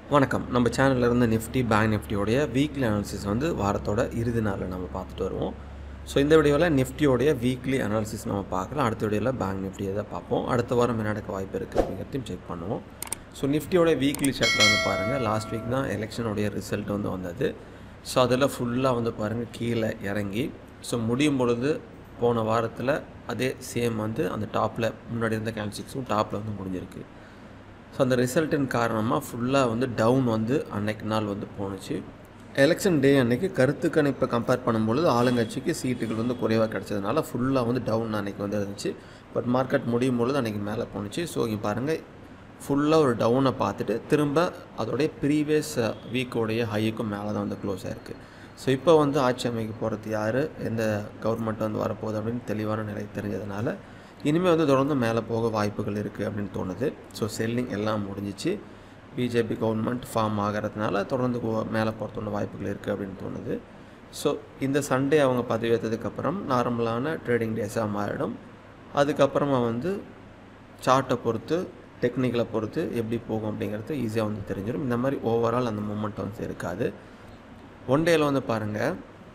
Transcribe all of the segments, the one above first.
வணக்கம் நம்ம சேனல்ல இருந்து நிஃப்டி பேங்க் நிஃப்டியோடைய வீக்லி அனாலிசிஸ் வந்து வாரத்தோட இறுதி நாளில் நம்ம பார்த்துட்டு வருவோம் ஸோ இந்த வீடியோவில் நிஃப்டியோடைய வீக்லி அனாலிசிஸ் நம்ம பார்க்கலாம் அடுத்த வீடியோவில் பேங்க் நிஃப்டியை தான் பார்ப்போம் அடுத்த வாரம் என்ன நடக்க வாய்ப்பு இருக்குது அப்படிங்கிறதையும் செக் பண்ணுவோம் ஸோ நிஃப்டியோட வீக்லி சார்ட்டில் வந்து பாருங்கள் லாஸ்ட் வீக் தான் எலெக்ஷனுடைய ரிசல்ட் வந்து வந்தது ஸோ அதில் ஃபுல்லாக வந்து பாருங்கள் கீழே இறங்கி ஸோ முடியும் பொழுது போன வாரத்தில் அதே சேம் வந்து அந்த டாப்பில் முன்னாடி இருந்த கேல்சிக்ஸும் டாப்பில் வந்து முடிஞ்சிருக்கு ஸோ அந்த ரிசல்ட்டின் காரணமாக ஃபுல்லாக வந்து டவுன் வந்து அன்னைக்கு நாள் வந்து போணுச்சு எலெக்ஷன் டே அன்னைக்கு கருத்து கணிப்பை கம்பேர் பண்ணும்பொழுது ஆளுங்கட்சிக்கு சீட்டுகள் வந்து குறைவாக கிடச்சதுனால ஃபுல்லாக வந்து டவுன் அன்னைக்கு வந்து இருந்துச்சு பட் மார்க்கெட் முடியும் பொழுது அன்றைக்கி மேலே போணுச்சு ஸோ இங்கே பாருங்கள் ஃபுல்லாக ஒரு டவுனை பார்த்துட்டு திரும்ப அதோடைய ப்ரீவியஸ் வீக்கோடைய ஹைக்கும் மேலே தான் வந்து க்ளோஸ் ஆயிருக்கு ஸோ இப்போ வந்து ஆட்சி அமைக்க போகிறது யார் எந்த கவர்மெண்ட் வந்து வரப்போகுது அப்படின்னு தெளிவான நிலை தெரிஞ்சதுனால இனிமேல் வந்து தொடர்ந்து மேலே போக வாய்ப்புகள் இருக்குது அப்படின்னு தோணுது ஸோ செல்லிங் எல்லாம் முடிஞ்சிச்சு பிஜேபி கவர்மெண்ட் ஃபார்ம் ஆகிறதுனால தொடர்ந்து கோ- மேலே போகிறதுள்ள வாய்ப்புகள் இருக்குது அப்படின்னு தோணுது ஸோ இந்த சண்டே அவங்க பதவியேற்றதுக்கப்புறம் நார்மலான ட்ரேடிங் டேஸாக மாறிடும் அதுக்கப்புறமா வந்து சார்ட்டை பொறுத்து டெக்னிக்கலை பொறுத்து எப்படி போகும் அப்படிங்கிறது ஈஸியாக வந்து தெரிஞ்சிடும் இந்த மாதிரி ஓவரால் அந்த மூமெண்ட் வந்து இருக்காது ஒன் டேயில் வந்து பாருங்கள்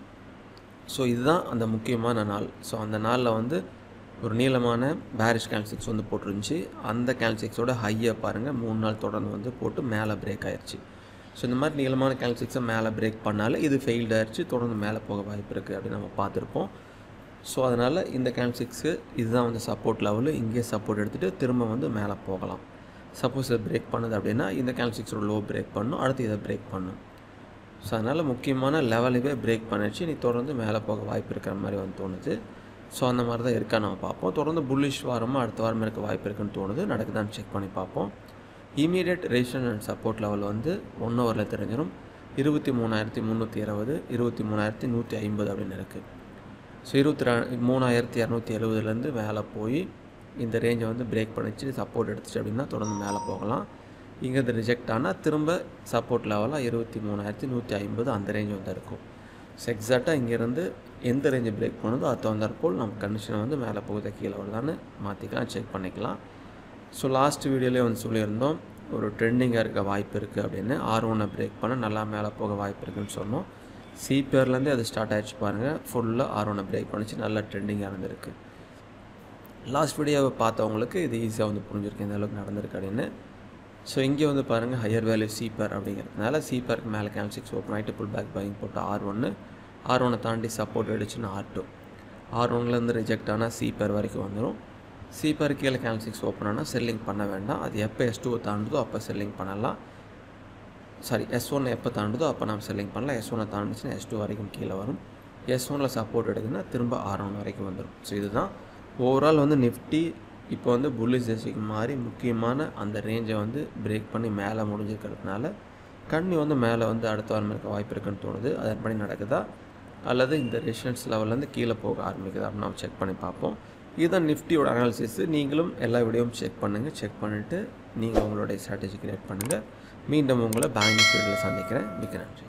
ஸோ இதுதான் அந்த முக்கியமான நாள் ஸோ அந்த நாளில் வந்து ஒரு நீளமான பேரிஷ் கேல்சிக்ஸ் வந்து போட்டிருந்துச்சு அந்த கேல்சிக்ஸோட ஹையை பாருங்கள் மூணு நாள் தொடர்ந்து வந்து போட்டு மேலே பிரேக் ஆயிடுச்சு ஸோ இந்த மாதிரி நீளமான கேல்சிக்ஸை மேலே பிரேக் பண்ணாலே இது ஃபெயில்ட் ஆயிடுச்சு தொடர்ந்து மேலே போக வாய்ப்பு இருக்குது அப்படின்னு நம்ம பார்த்துருப்போம் ஸோ அதனால் இந்த கேல்சிக்ஸு இதுதான் வந்து சப்போர்ட் லெவலு இங்கேயே சப்போர்ட் எடுத்துகிட்டு திரும்ப வந்து மேலே போகலாம் சப்போஸ் இது பிரேக் பண்ணுது அப்படின்னா இந்த கேல்சிக்ஸோட லோ பிரேக் பண்ணும் அடுத்து இதை பிரேக் பண்ணும் ஸோ அதனால் முக்கியமான லெவலுவே பிரேக் பண்ணிடுச்சு நீ தொடர்ந்து மேலே போக வாய்ப்பு இருக்கிற மாதிரி வந்து தோணுது ஸோ அந்த மாதிரி தான் இருக்கா நம்ம பார்ப்போம் தொடர்ந்து புல்லிஷ் வாரமாக அடுத்த வாரம் இருக்க வாய்ப்பு இருக்குன்னு தோணுது நடக்குதான்னு செக் பண்ணி பார்ப்போம் immediate ration and support level வந்து ஒன் ஹவரில் தெரிஞ்சிடும் இருபத்தி மூணாயிரத்தி முந்நூற்றி இருபது இருபத்தி மூணாயிரத்தி நூற்றி ஐம்பது அப்படின்னு இருக்குது ஸோ இருபத்தி ரெ மூணாயிரத்தி இரநூத்தி எழுபதுலேருந்து மேலே போய் இந்த ரேஞ்சை வந்து பிரேக் பண்ணிச்சு சப்போர்ட் எடுத்துச்சு அப்படின்னா தொடர்ந்து மேலே போகலாம் இங்கேருந்து ரிஜெக்ட் ஆனால் திரும்ப சப்போர்ட் லெவலாக இருபத்தி மூணாயிரத்தி நூற்றி ஐம்பது அந்த ரேஞ்ச் வந்து இருக்கும் ஸோ எக்ஸாக்டாக இங்கேருந்து எந்த ரேஞ்சை பிரேக் பண்ணுதோ அது தகுந்தாற்போல் நம்ம கண்டிஷனை வந்து மேலே போகுதா கீழே வருதான்னு மாற்றிக்கலாம் செக் பண்ணிக்கலாம் ஸோ லாஸ்ட் வீடியோலேயே வந்து சொல்லியிருந்தோம் ஒரு ட்ரெண்டிங்காக இருக்க வாய்ப்பு இருக்குது அப்படின்னு ஆர் ஒன்னை பிரேக் பண்ண நல்லா மேலே போக வாய்ப்பு இருக்குன்னு சொன்னோம் சிபிஆர்லேருந்தே அது ஸ்டார்ட் ஆயிடுச்சு பாருங்கள் ஃபுல்லாக ஆர் ஒன்னை பிரேக் பண்ணிச்சு நல்லா ட்ரெண்டிங்காக இருந்திருக்கு லாஸ்ட் வீடியோவை பார்த்தவங்களுக்கு இது ஈஸியாக வந்து புரிஞ்சிருக்கு இந்த அளவுக்கு நடந்திருக்கு அப்படின்னு ஸோ இங்கே வந்து பாருங்கள் ஹையர் வேல்யூ சீப்பர் அப்படிங்கிறதுனால சீப்பருக்கு மேலே கேல்சிக்ஸ் ஓப்பன் ஆகிட்டு புல் பேக் பையிங் போட்டு ஆர் ஒன்று ஆர் ஒன்னை தாண்டி சப்போர்ட் அடிச்சுன்னு ஆர் டூ ஆர் ஒன்லேருந்து ரிஜெக்ட் ஆனால் சீப்பர் வரைக்கும் வந்துடும் சீப்பர் கீழே கேல்சிக்ஸ் ஓப்பன் ஆனால் செல்லிங் பண்ண வேண்டாம் அது எப்போ எஸ் டூவை தாண்டுதோ அப்போ செல்லிங் பண்ணலாம் சாரி எஸ் ஒன் எப்போ தாண்டுதோ அப்போ நம்ம செல்லிங் பண்ணலாம் எஸ் ஒன்னை தாண்டுச்சுன்னா எஸ் டூ வரைக்கும் கீழே வரும் எஸ் ஒனில் சப்போர்ட் எடுக்குன்னா திரும்ப ஆர் ஒன் வரைக்கும் வந்துடும் ஸோ இதுதான் ஓவரால் வந்து நிஃப்டி இப்போ வந்து புல்லிஸ் ஜெஸ்டிக்கு மாதிரி முக்கியமான அந்த ரேஞ்சை வந்து பிரேக் பண்ணி மேலே முடிஞ்சிருக்கிறதுனால கண்ணி வந்து மேலே வந்து அடுத்த வாரம் இருக்க வாய்ப்பு இருக்குன்னு தோணுது அதன்படி நடக்குதா அல்லது இந்த ரெசிடன்ஸ் லெவல்லேருந்து கீழே போக ஆரம்பிக்குதா அப்படின்னு நம்ம செக் பண்ணி பார்ப்போம் இதுதான் நிஃப்டியோட அனாலிசிஸ் நீங்களும் எல்லா வீடியோவும் செக் பண்ணுங்கள் செக் பண்ணிவிட்டு நீங்கள் உங்களுடைய ஸ்ட்ராட்டஜி கிரியேட் பண்ணுங்கள் மீண்டும் உங்களை பேங்க் நிஃப்டியில் சந்திக்கிறேன் மிக்க நன்றி